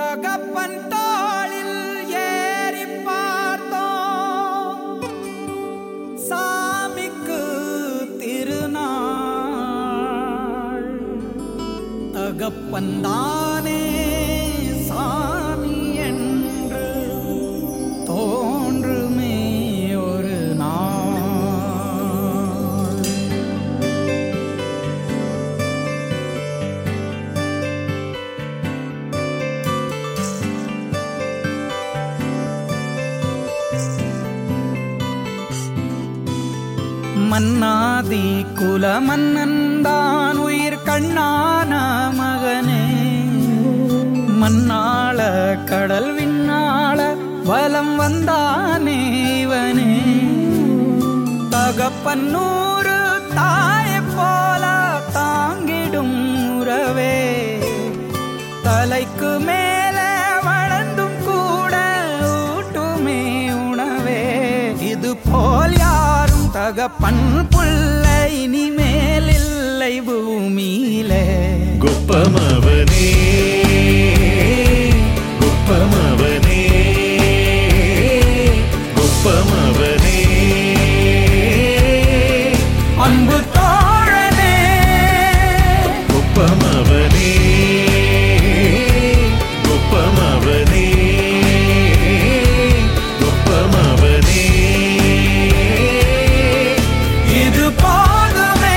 தகப்பன் தோளில் ஏறி பார்த்தோம் சாமிக்கு திருநாள் தகப்பன் தானே சாமி என்று தோன்றுமே ஒரு நாள் மன்னாதி குல மன்னன்தான் உயிர் கண்ணான மகனே மண்ணாள கடல் விண்ணாள வலம் வந்தானே இவனே தகப்பன்னூறு தாயை போல தாங்கிடும் உறவே தலைக்கு மேலே வளர்ந்தும் கூட ஊட்டுமே உணவே இது போல் யாரும் தகப்பன் புள்ள இனிமேல் இல்லை பூமியிலே గొప్పమవనే గొప్పమవనే గొప్పమవనే அன்பு தோழனே గొప్పమవనే గొప్పమవనే గొప్పమవనే இது போதுமே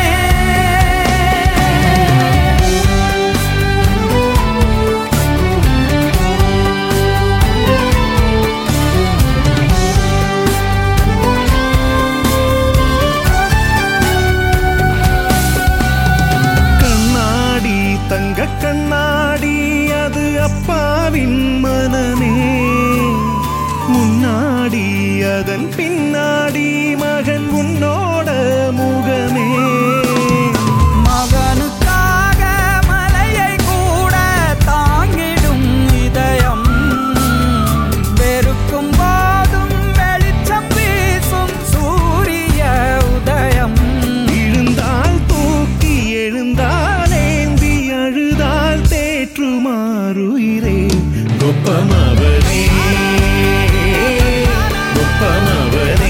கண்ணாடி தங்க கண்ணாடி அது அப்பாவின் மனமே முன்னாடி அதன் பின்னாடி மகன் உன்னோட முகமே மகனுக்காக மலையை கூட தாங்கிடும் இதயம் வெறுக்கும் போதும் வெளிச்சம் வீசும் சூரிய உதயம் விழுந்தால் தூக்கி எழுந்தால் ஏந்தி அழுதால் தேற்றுமாறுயிரே கொப்பமவனே கொப்பமவனே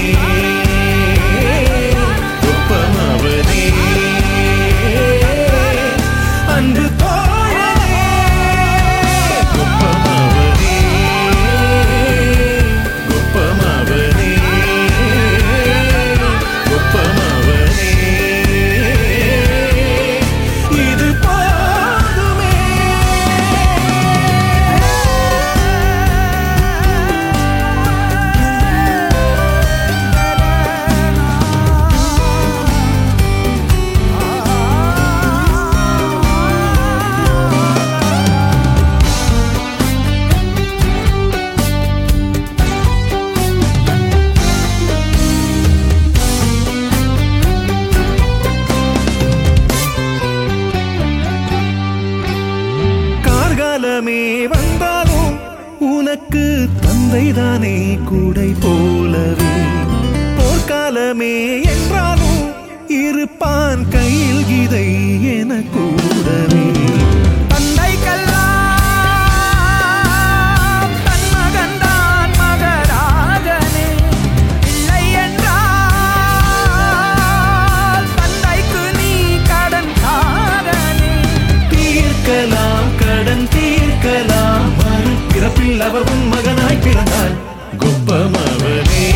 கொப்பமவனே அன்பு தோழனே கொப்பமவனே கொப்பமவனே கொப்பமவனே இது போதுமே கார்காலமே வந்தாலும் உனக்கு தந்தைதானே கூடை போலவே போர்க்காலமே என்றாலும் இருப்பான் கையில் கிதை என கூடவே தந்தைக்கெல்லாம் தன் மகன்தான் மகராஜனே இல்லை என்றால் தந்தைக்கு நீ கடன் காரனே தீர்க்கலாம் கடன் தீர்க்கலாம் மறு பிறப்பில் அவர் உன் மகனாய் பிறந்தார் குப்பமவனே